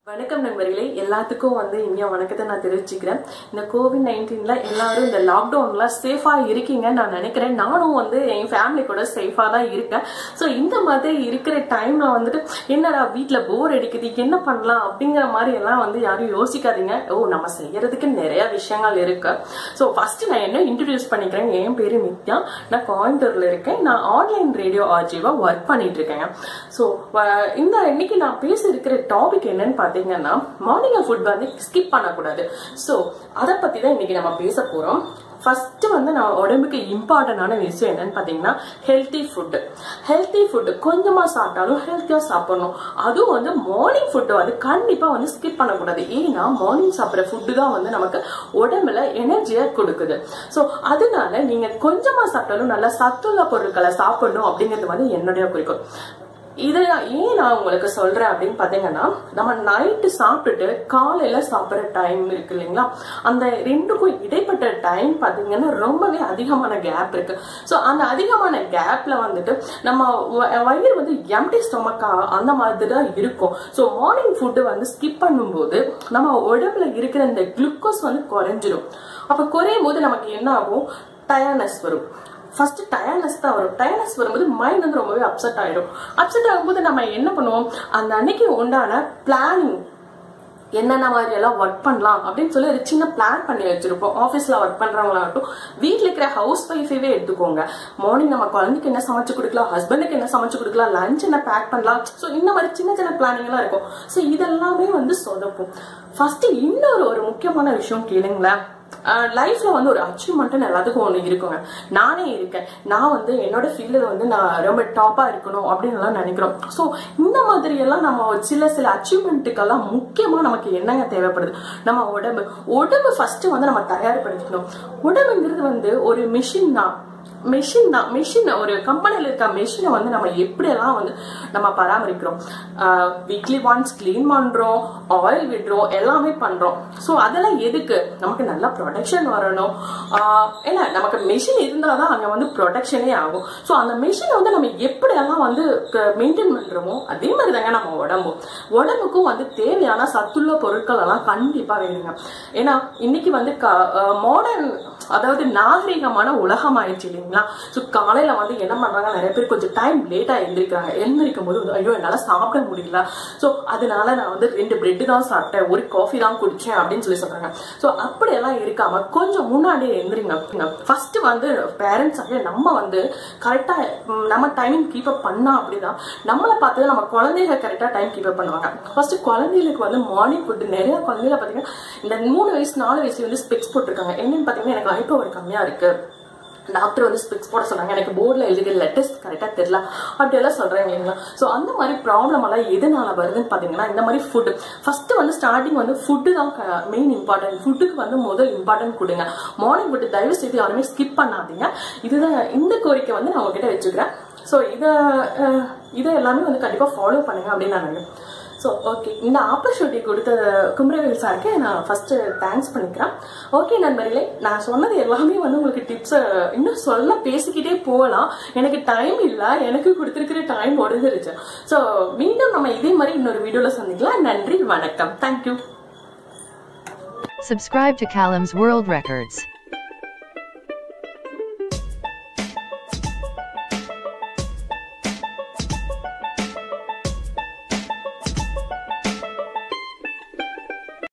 வணக்கம் நண்பர்களே எல்லாத்துக்கும் வந்து இனிய வணக்கத்தை நான் தெரிவிச்சுக்கிறேன் இந்த கோவிட் நைன்டீன்ல எல்லாரும் இந்த லாக்டவுன்ல சேஃபா இருக்கீங்கன்னு நான் நினைக்கிறேன் நானும் வந்து என் ஃபேமிலி கூட சேஃபா தான் இருக்கேன் ஸோ இந்த மாதிரி இருக்கிற டைம்ல வந்துட்டு என்னடா வீட்டில் போர் அடிக்குது என்ன பண்ணலாம் அப்படிங்கிற மாதிரி எல்லாம் வந்து யாரும் யோசிக்காதீங்க ஓ நம்ம செய்யறதுக்கு நிறைய விஷயங்கள் இருக்கு ஸோ ஃபர்ஸ்ட் நான் என்ன இன்ட்ரடியூஸ் பண்ணிக்கிறேன் என் பேரு நித்யா நான் கோயம்புத்தூர்ல இருக்கேன் நான் ஆன்லைன் ரேடியோ ஆர்ஜிவா ஒர்க் பண்ணிட்டு இருக்கேன் ஸோ இந்த இன்னைக்கு நான் பேச இருக்கிற டாபிக் என்னன்னு பார்த்தீங்கன்னா மார்னிங் ஃபுட் வந்து ஸ்கிப் பண்ணக்கூடாது ஸோ அதை பத்தி தான் இன்னைக்கு நம்ம பேச போறோம் ஃபர்ஸ்ட் வந்து நான் உடம்புக்கு இம்பார்ட்டன்டான விஷயம் என்னன்னு பார்த்தீங்கன்னா ஹெல்த்தி ஃபுட்டு ஹெல்த்தி ஃபுட்டு கொஞ்சமா சாப்பிட்டாலும் ஹெல்த்தியா சாப்பிடணும் அதுவும் வந்து மார்னிங் ஃபுட்டு வந்து கண்டிப்பா வந்து ஸ்கிப் பண்ணக்கூடாது ஏன்னா மார்னிங் சாப்பிட்ற ஃபுட்டு தான் வந்து நமக்கு உடம்புல எனர்ஜியை கொடுக்குது ஸோ அதனால நீங்க கொஞ்சமா சாப்பிட்டாலும் நல்ல சத்துள்ள பொருட்களை சாப்பிடணும் அப்படிங்கிறது வந்து என்னுடைய குறிக்கோள் இதை ஏன் நான் உங்களுக்கு சொல்றேன் அப்படின்னு பாத்தீங்கன்னா நம்ம நைட்டு சாப்பிட்டுட்டு காலையில சாப்பிட்ற டைம் இருக்கு இல்லைங்களா அந்த ரெண்டுக்கும் இடைப்பட்ட டைம் பாத்தீங்கன்னா ரொம்பவே அதிகமான கேப் இருக்கு ஸோ அந்த அதிகமான கேப்ல வந்துட்டு நம்ம வ- வயிறு வந்து எம்டி ஸ்டொமக்கா அந்த மாதிரி தான் இருக்கும் ஸோ மார்னிங் ஃபுட்டு வந்து ஸ்கிப் பண்ணும்போது நம்ம உடம்புல இருக்கிற இந்த குளுக்கோஸ் வந்து குறைஞ்சிரும் அப்ப குறையும் போது நமக்கு என்ன ஆகும் டயர்னஸ் வரும் ஃபர்ஸ்ட் டயர்னஸ் தான் வரும் டயர்னஸ் வரும்போது மைண்ட் வந்து ரொம்பவே அப்செட் ஆயிடும் அப்செட் ஆகும்போது நம்ம என்ன பண்ணுவோம் அந்த அன்னைக்கு உண்டான பிளானிங் என்னென்ன மாதிரி எல்லாம் ஒர்க் பண்ணலாம் அப்படின்னு சொல்லி ஒரு சின்ன பிளான் பண்ணி வச்சிருப்போம் ஆஃபீஸ்ல ஒர்க் பண்றவங்களாகட்டும் வீட்டில் இருக்கிற ஹவுஸ் ஒய்ஃபைவே எடுத்துக்கோங்க மார்னிங் நம்ம குழந்தைக்கு என்ன சமைச்சு கொடுக்கலாம் ஹஸ்பண்டுக்கு என்ன சமைச்சு கொடுக்கலாம் லஞ்ச் என்ன பேக் பண்ணலாம் ஸோ இந்த மாதிரி சின்ன சின்ன பிளானிங் எல்லாம் இருக்கும் ஸோ இதெல்லாமே வந்து சொதப்பும் ஃபர்ஸ்ட் இன்னொரு ஒரு முக்கியமான விஷயம் கேளுங்களேன் லைஃப்ல வந்து ஒரு அச்சீவ்மெண்ட் எல்லாத்துக்கும் ஒண்ணு இருக்குங்க நானே இருக்கேன் நான் வந்து என்னோட ஃபீல்டில் வந்து நான் ரொம்ப டாப்பா இருக்கணும் அப்படின்னு எல்லாம் நினைக்கிறோம் ஸோ இந்த மாதிரி எல்லாம் நம்ம சில சில அச்சீவ்மெண்ட்டுக்கெல்லாம் முக்கியமா நமக்கு என்னங்க தேவைப்படுது நம்ம உடம்பு உடம்பு ஃபர்ஸ்ட் வந்து நம்ம தயார்படுத்திக்கணும் உடம்புங்கிறது வந்து ஒரு மிஷின் தான் மெஷின் தான் மெஷின் ஒரு கம்பெனியில் இருக்க மெஷினை வந்து நம்ம எப்படியெல்லாம் வந்து நம்ம பராமரிக்கிறோம் வீக்லி ஒன்ஸ் க்ளீன் பண்றோம் ஆயில் விடுறோம் எல்லாமே பண்றோம் ஸோ அதெல்லாம் எதுக்கு நமக்கு நல்ல ப்ரொடக்ஷன் வரணும் ஆஹ் ஏன்னா நமக்கு மெஷின் இருந்தால் தான் அங்கே வந்து ப்ரொடக்ஷனே ஆகும் ஸோ அந்த மெஷினை வந்து நம்ம எப்படியெல்லாம் வந்து மெயின்டைன் பண்றோமோ அதே மாதிரி தாங்க நம்ம உடம்பும் உடம்புக்கும் வந்து தேவையான சத்துள்ள பொருட்கள் எல்லாம் கண்டிப்பா வேணுங்க ஏன்னா இன்னைக்கு வந்து மாடர்ன் அதாவது நாகரிகமான உலகம் ஆயிடுச்சு இல்லைங்களா ஸோ காலையில வந்து என்ன பண்றாங்க நிறைய பேர் கொஞ்சம் டைம் லேட்டா எழுந்திருக்கிறாங்க எழுந்திருக்கும் போது வந்து, ஐயோ என்னால சாப்பிட முடியல ஸோ அதனால நான் வந்து ரெண்டு பிரெட் தான் சாப்பிட்டேன் ஒரு காஃபி தான் குடிச்சேன் அப்படின்னு சொல்லி சொல்றாங்க ஸோ அப்படியெல்லாம் இருக்காம கொஞ்சம் முன்னாடியே எழுந்திரிங்க ஃபர்ஸ்ட் வந்து பேரண்ட்ஸ் ஆகிய நம்ம வந்து கரெக்டா நம்ம டைமிங் கீப் அப் பண்ணா அப்படிதான் நம்மளை பார்த்து நம்ம குழந்தைங்க கரெக்டா டைம் கீப் அப் பண்ணுவாங்க ஃபர்ஸ்ட் குழந்தைகளுக்கு வந்து மார்னிங் ஃபுட் நிறைய குழந்தைகளை பாத்தீங்கன்னா இந்த மூணு வயசு நாலு வயசுல வந்து ஸ்பெக்ஸ் போட்டிருக்காங்க என்னன்னு பாத்தீங்கன்னா எனக்கு ஹைப்போ ஒரு கம்மியா இருக்கு டாக்டர் வந்து ஸ்பெக்ஸ் போட சொன்னாங்க எனக்கு போர்டில் எழுதிய லெட்டர்ஸ் கரெக்டாக தெரியல அப்படியெல்லாம் சொல்கிறாங்க இல்லைங்களா ஸோ அந்த மாதிரி ப்ராப்ளம் எல்லாம் எதனால வருதுன்னு பார்த்தீங்கன்னா இந்த மாதிரி ஃபுட்டு ஃபர்ஸ்ட் வந்து ஸ்டார்டிங் வந்து ஃபுட்டு தான் மெயின் இம்பார்ட்டன்ட் ஃபுட்டுக்கு வந்து முதல் இம்பார்ட்டன்ட் கொடுங்க மார்னிங் ஃபுட்டு தயவு செய்து யாருமே ஸ்கிப் பண்ணாதீங்க இதுதான் இந்த கோரிக்கை வந்து நான் உங்ககிட்ட வச்சுக்கிறேன் ஸோ இதை அஹ், இதை எல்லாமே வந்து கண்டிப்பாக ஃபாலோ பண்ணுங்க அப்படின்னு நான் நினைக்கிறேன் ஸோ ஓகே இந்த ஆப்பர்ச்சுனிட்டி கொடுத்த குமரவேல் சாருக்கு நான் ஃபர்ஸ்ட் தேங்க்ஸ் பண்ணிக்கிறேன் ஓகே நண்பர்களே நான் சொன்னது எல்லாமே வந்து உங்களுக்கு டிப்ஸ் இன்னும் சொல்ல பேசிக்கிட்டே போகலாம் எனக்கு டைம் இல்லை எனக்கு கொடுத்துருக்கிற டைம் உடஞ்சிருச்சு ஸோ மீண்டும் நம்ம இதே மாதிரி இன்னொரு வீடியோவில் சந்திக்கலாம் நன்றி வணக்கம் thank you Subscribe to Callum's World Records.